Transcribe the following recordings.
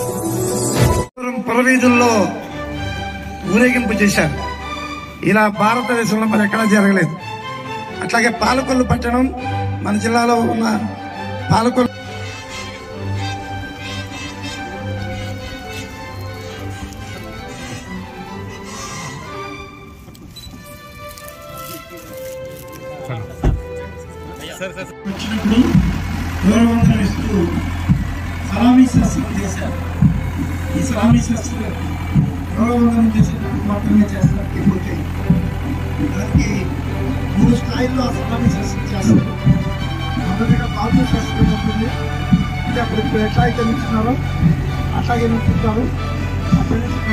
పురవీధుల్లో ఊరేగింపు చేశారు ఇలా భారతదేశంలో మరి ఎక్కడా జరగలేదు అట్లాగే పాలకొల్లు పట్టణం మన జిల్లాలో ఉన్న పాలకొల్లు వచ్చినప్పుడు గౌరవంతం ఇస్తూ సలామీ శస్త్రం చేశారు ఈ సలామీ శస్త్రం గౌరవంతం చేసేటప్పుడు మాత్రమే చేస్తారు ఇప్పటికే దానికి మూడు స్థాయిల్లో ఆ సలామీ శస్త్రం చేస్తారు మొదటిగా బాబు శస్త్రం ఉంటుంది అంటే అప్పుడు ఇప్పుడు ఎట్లా అయితే నిల్చున్నారో అట్లాగే నిల్చుంటారు అక్కడి నుంచి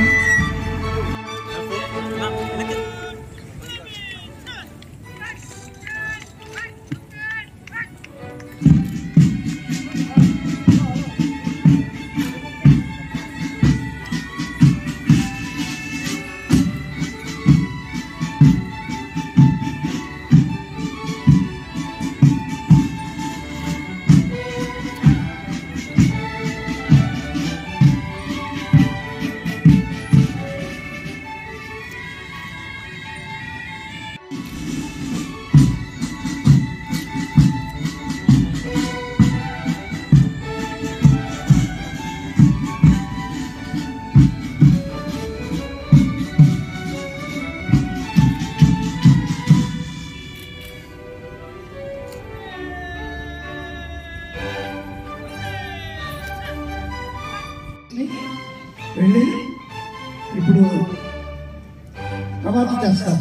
వెళ్ళి ఇప్పుడు కవాతు చేస్తారు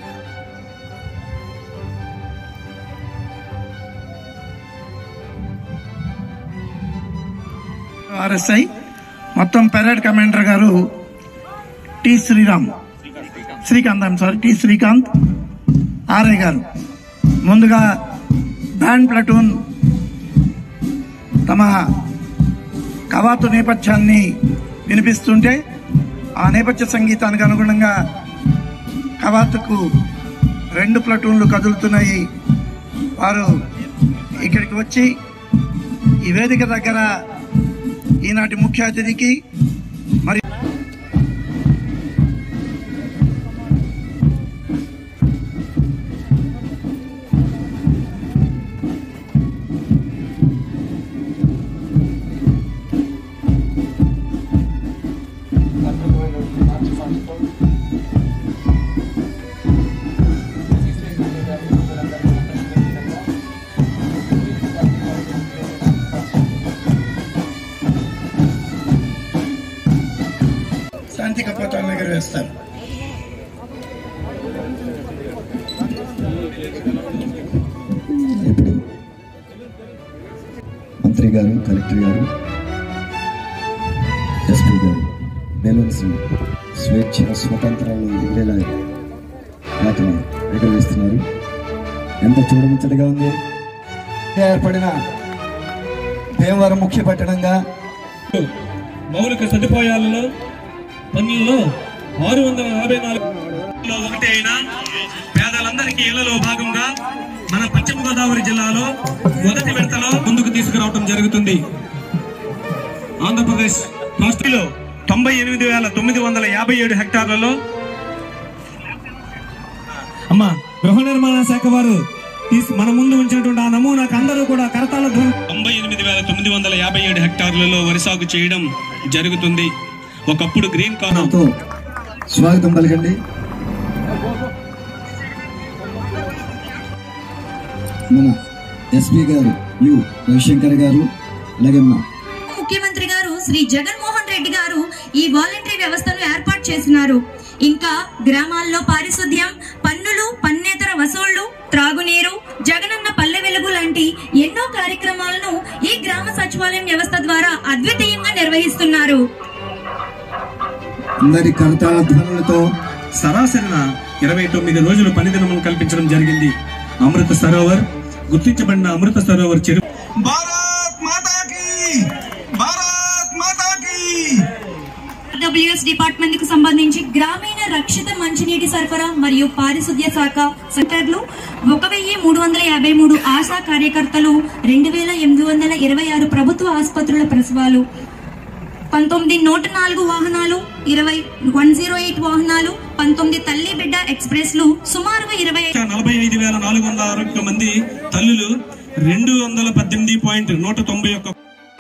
ఆర్ఎస్ఐ మొత్తం పెరేడ్ కమాండర్ గారు T Sriram Srikanth I'm sorry T Srikanth RI గారు ముందుగా బ్యాండ్ ప్లటూన్ తమ కవాతు నేపథ్యాన్ని వినిపిస్తుంటే ఆ నేపథ్య సంగీతానికి అనుగుణంగా కవాతుకు రెండు ప్లటూన్లు కదులుతున్నాయి వారు ఇక్కడికి వచ్చి ఈ వేదిక దగ్గర ఈనాటి ముఖ్య అతిథికి మరి శాంతి కపోతాలను ఎగరవేస్తారు ఇప్పుడు మంత్రి గారు కలెక్టర్ గారు ఎస్పీ గారు బెలూన్స్ స్వేచ్ఛ స్వతంత్రాలు ఎగిరేలా వాటిని ఎగరవేస్తున్నారు ఎంత చూడముచ్చటగా ఉంది ఏర్పడిన భీమవరం ముఖ్య పట్టణంగా మౌలిక సదుపాయాలలో పనుల్లో ఆరు వందల యాభై నాలుగు ఒకటి అయిన పేదలందరికీ ఇళ్లలో భాగంగా మన పశ్చిమ గోదావరి జిల్లాలో మొదటి విడతలో ముందుకు తీసుకురావడం జరుగుతుంది ఆంధ్రప్రదేశ్ రాష్ట్రంలో తొంభై ఎనిమిది వేల తొమ్మిది వందల యాభై ఏడు హెక్టార్లలో అమ్మా గృహ నిర్మాణ శాఖ వారు తీసి మన ముందు ఉంచినటువంటి ఆ నమూనాకు అందరూ కూడా కరతాల తొంభై ఎనిమిది వేల తొమ్మిది వందల యాభై ఏడు హెక్టార్లలో వరి సాగు చేయడం జరుగుతుంది ఒకప్పుడు గ్రీన్ కార్న్ తో స్వాగతం పలకండి మన ఎస్పీ గారు యు రవిశంకర్ గారు అలాగే మా ముఖ్యమంత్రి గారు శ్రీ జగన్మోహన్ రెడ్డి గారు ఈ వాలంటరీ వ్యవస్థను ఏర్పాటు చేసినారు ఇంకా గ్రామాల్లో పారిశుద్ధ్యం పన్నులు పన్నేతర వసూళ్లు త్రాగునీరు జగనన్న పల్లె వెలుగు లాంటి ఎన్నో కార్యక్రమాలను ఈ గ్రామ సచివాలయం వ్యవస్థ ద్వారా అద్వితీయంగా నిర్వహిస్తున్నారు అందరి కరతాళ ధ్వనులతో సరాసరిన ఇరవై తొమ్మిది రోజులు పనిదినమును కల్పించడం జరిగింది అమృత సరోవర్ గుర్తించబడిన అమృత సరోవర్ చెరువు భారత్ మాతా కీ భారత్ మాతా కీ డబ్ల్యూఎస్ డిపార్ట్మెంట్ కు సంబంధించి గ్రామీణ రక్షిత మంచినీటి సరఫరా మరియు పారిశుద్ధ్య శాఖ సెంటర్లు ఒక వెయ్యి మూడు వందల యాభై మూడు ఆశా కార్యకర్తలు రెండు వేల ఎనిమిది వందల ఇరవై ఆరు ప్రభుత్వ ఆసుపత్రుల ప్రసవాలు పంతొమ్మిది నూట నాలుగు వాహనాలు ఇరవై వన్ జీరో ఎయిట్ వాహనాలు పంతొమ్మిది తల్లి బిడ్డ ఎక్స్ప్రెస్లు సుమారుగా ఇరవై నలభై ఐదు వేల నాలుగు వందల అరవై మంది తల్లులు రెండు వందల పద్దెనిమిది పాయింట్ నూట తొంభై ఒక్క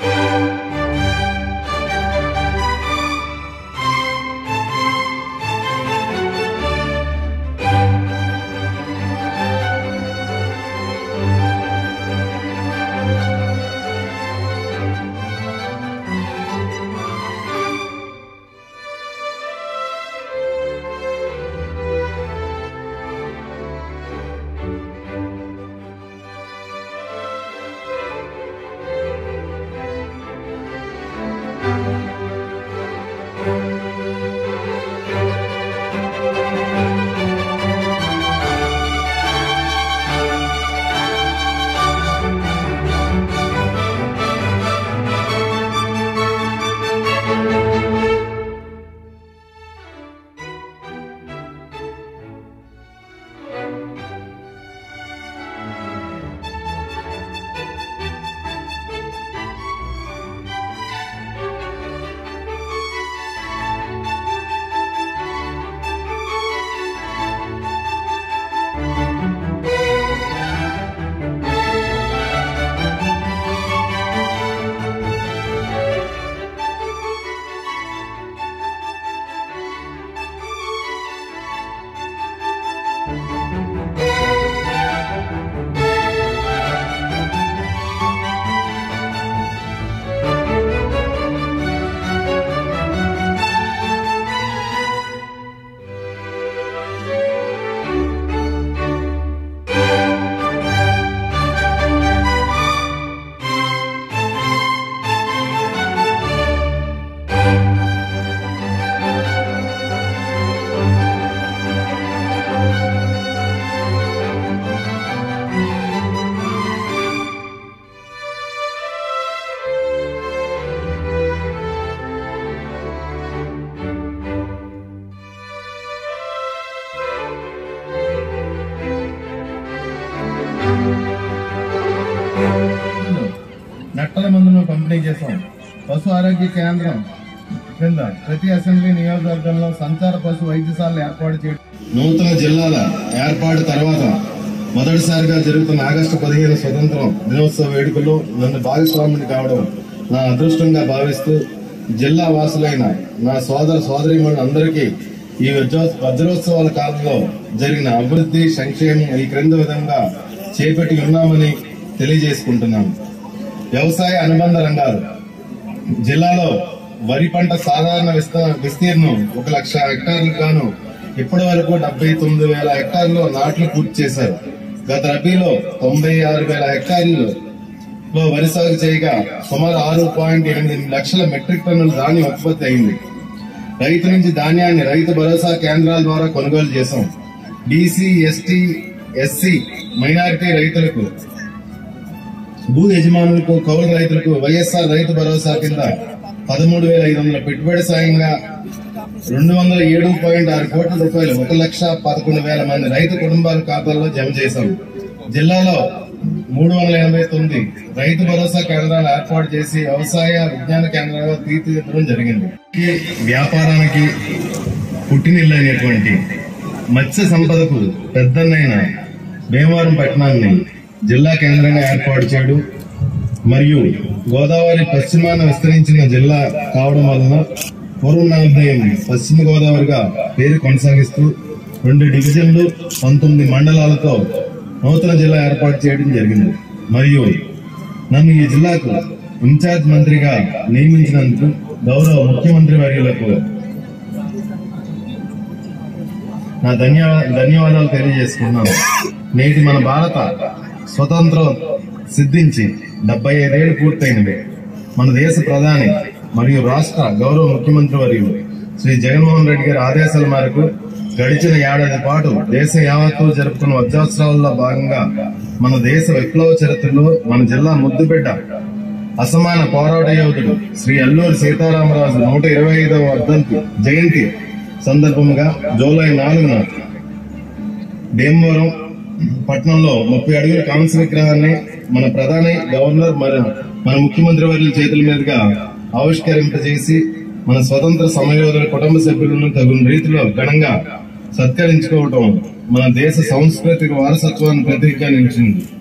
నట్టల మందును పంపిణీ చేశాం పశు ఆరోగ్య కేంద్రం కింద ప్రతి అసెంబ్లీ నియోజకవర్గంలో సంచార పశు వైద్యశాలను ఏర్పాటు చేయడం నూతన జిల్లాల ఏర్పాటు తర్వాత మొదటిసారిగా జరుగుతున్న ఆగస్టు పదిహేను స్వతంత్రం దినోత్సవ వేడుకల్లో నన్ను భాగస్వామిని కావడం నా అదృష్టంగా భావిస్తూ జిల్లా వాసులైన నా సోదర సోదరిమణులు అందరికీ ఈ వజ్రో- వజ్రోత్సవాల కాలంలో జరిగిన అభివృద్ధి సంక్షేమం ఈ క్రింద విధంగా చేపట్టి ఉన్నామని తెలియజేసుకుంటున్నాను వ్యవసాయ అనుబంధ రంగాలు జిల్లాలో వరి పంట సాధారణ విస్త- విస్తీర్ణం ఒక లక్ష హెక్టార్లకు గాను ఇప్పటి వరకు డెబ్బై తొమ్మిది వేల హెక్టార్లు నాట్లు పూర్తి చేశారు గత రబీలో తొంభై ఆరు వేల హెక్టార్లు లో వరి సాగు చేయగా సుమారు ఆరు పాయింట్ ఎనిమిది లక్షల మెట్రిక్ టన్నుల ధాన్యం ఉత్పత్తి అయింది రైతు నుంచి ధాన్యాన్ని రైతు భరోసా కేంద్రాల ద్వారా కొనుగోలు చేశాం బీసీ ఎస్టీ ఎస్సీ మైనారిటీ రైతులకు భూ యజమానులకు కౌలు రైతులకు వైఎస్ఆర్ రైతు భరోసా కింద పదమూడు వేల ఐదు వందల పెట్టుబడి సాయంగా రెండు వందల ఏడు పాయింట్ ఆరు కోట్ల రూపాయలు ఒక లక్ష పదకొండు వేల మంది రైతు కుటుంబాల ఖాతాల్లో జమ చేశాం జిల్లాలో మూడు వందల ఎనభై తొమ్మిది రైతు భరోసా కేంద్రాలు ఏర్పాటు చేసి వ్యవసాయ విజ్ఞాన కేంద్రాలుగా తీర్చిదిద్దడం జరిగింది ఈ వ్యాపారానికి పుట్టినిల్లైనటువంటి మత్స్య సంపదకు పెద్దన్నైన భీమవరం పట్టణాన్ని జిల్లా కేంద్రంగా ఏర్పాటు చేయడం మరియు గోదావరి పశ్చిమాన విస్తరించిన జిల్లా కావడం వలన పూర్వనామోదయం పశ్చిమ గోదావరిగా పేరు కొనసాగిస్తూ రెండు డివిజన్లు పంతొమ్మిది మండలాలతో నూతన జిల్లా ఏర్పాటు చేయడం జరిగింది మరియు నన్ను ఈ జిల్లాకు ఇన్ఛార్జ్ మంత్రిగా నియమించినందుకు గౌరవ ముఖ్యమంత్రి వర్యులకు నా ధన్యవా ధన్యవాదాలు తెలియజేసుకున్నాను నేటి మన భారత స్వతంత్రం సిద్ధించి డెబ్బై ఐదేళ్లు పూర్తయినవి మన దేశ ప్రధాని మరియు రాష్ట్ర గౌరవ ముఖ్యమంత్రి వర్యులు శ్రీ జగన్మోహన్ రెడ్డి గారి ఆదేశాల మేరకు గడిచిన ఏడాది పాటు దేశ యావత్తు జరుపుకున్న వజ్రోత్సవాల్లో భాగంగా మన దేశ విప్లవ చరిత్రలో మన జిల్లా ముద్దుబిడ్డ అసమాన పోరాట యోధుడు శ్రీ అల్లూరి సీతారామరాజు నూట ఇరవై ఐదవ వర్ధంతి జయంతి సందర్భంగా జూలై నాలుగున భీమవరం పట్టణంలో ముప్పై అడుగుల కాంస్య విగ్రహాన్ని మన ప్రధాని గవర్నర్ మరియు మన ముఖ్యమంత్రి వర్యుల చేతుల మీదుగా ఆవిష్కరింపజేసి మన స్వతంత్ర సమయోధుల కుటుంబ సభ్యులను తగిన రీతిలో ఘనంగా సత్కరించుకోవటం మన దేశ సాంస్కృతిక వారసత్వాన్ని ప్రతీకగా నిలిచింది